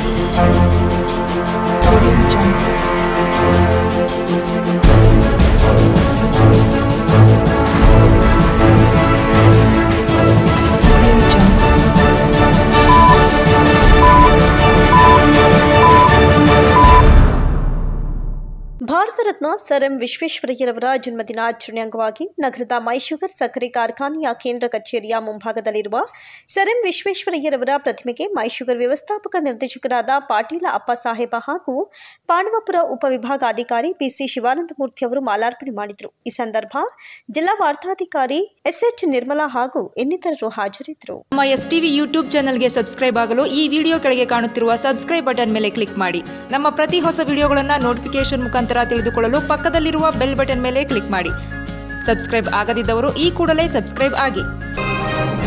Audio Jungle. Audio Jungle. Bharat Ratna sir M ವಿಶ್ವೇಶ್ವರಯ್ಯರವರ ಜನ್ಮದಿನಾಚರಣೆ ಅಂಗವಾಗಿ ನಗರದ ಮೈಶುಗರ್ ಸಕ್ಕರೆ ಕಾರ್ಖಾನೆಯ ಕೇಂದ್ರ ಕಚೇರಿಯ ಮುಂಭಾಗದಲ್ಲಿರುವ ಸರ್ ಎಂ ವಿಶ್ವೇಶ್ವರಯ್ಯರವರ ಪ್ರತಿಮೆಗೆ ಮೈಶುಗರ್ ವ್ಯವಸ್ಥಾಪಕ ನಿರ್ದೇಶಕರಾದ ಪಾಟೀಲ ಅಪ್ಪಸಾಹೇಬ ಹಾಗೂ ಪಾಂಡವಪುರ ಉಪವಿಭಾಗಾಧಿಕಾರಿ ಬಿಸಿ ಶಿವಾನಂದಮೂರ್ತಿ ಅವರು ಮಾಲಾರ್ಪಣೆ ಮಾಡಿದರು ಈ ಸಂದರ್ಭ ಜಿಲ್ಲಾ ವಾರ್ತಾಧಿಕಾರಿ ಎಸ್ಎಚ್ ನಿರ್ಮಲಾ ಹಾಗೂ ಇನ್ನಿತರರು ಹಾಜರಿದ್ದರು ನಮ್ಮ ಎಸ್ ಟಿವಿ ಯೂಟ್ಯೂಬ್ ಚಾನಲ್ಗೆ ಸಬ್ಸ್ಕ್ರೈಬ್ ಆಗಲು ಈ ವಿಡಿಯೋ ಕೆಳಗೆ ಕಾಣುತ್ತಿರುವ ಸಬ್ಸ್ಕ್ರೈಬ್ ಬಟನ್ ಮೇಲೆ ಕ್ಲಿಕ್ ಮಾಡಿ ನಮ್ಮ ಪ್ರತಿ ಹೊಸ ವಿಡಿಯೋಗಳನ್ನು ನೋಟಿಫಿಕೇಶನ್ ಮುಖಾಂತರ ತಿಳಿದುಕೊಳ್ಳಲು ಪಕ್ಕದಲ್ಲಿರುವ ಬೆಲ್ ಬಟನ್ ಮೇಲೆ ಕ್ಲಿಕ್ ಮಾಡಿ ಸಬ್ಸ್ಕ್ರೈಬ್ ಆಗದಿದ್ದವರು ಈ ಕೂಡಲೇ ಸಬ್ಸ್ಕ್ರೈಬ್ ಆಗಿ